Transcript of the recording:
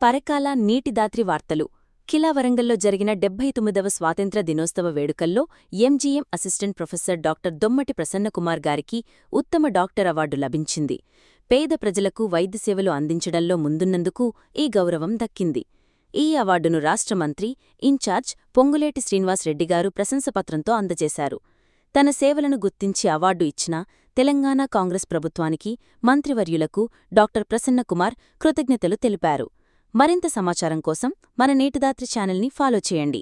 పరకాల నీటిదాత్రి వార్తలు కిలా వరంగల్లో జరిగిన డెబ్బై తొమ్మిదవ స్వాతంత్ర దినోత్సవ వేడుకల్లో MGM assistant professor doctor Dommati Prasannakumar గారికి ఉత్తమ డాక్టర్ అవార్డు లభించింది పేద ప్రజలకు వైద్య సేవలు అందించడంలో ముందున్నందుకు ఈ గౌరవం దక్కింది ఈ అవార్డును రాష్ట్ర మంత్రి ఇన్ఛార్జ్ పొంగులేటి శ్రీనివాస్ రెడ్డిగారు ప్రశంసపత్రంతో అందజేశారు తన సేవలను గుర్తించి అవార్డు ఇచ్చిన తెలంగాణ కాంగ్రెస్ ప్రభుత్వానికి మంత్రివర్యులకు డాక్టర్ ప్రసన్నకుమార్ కృతజ్ఞతలు తెలిపారు మరింత సమాచారం కోసం మన నేటిదాత్రి ఛానల్ని ఫాలో చేయండి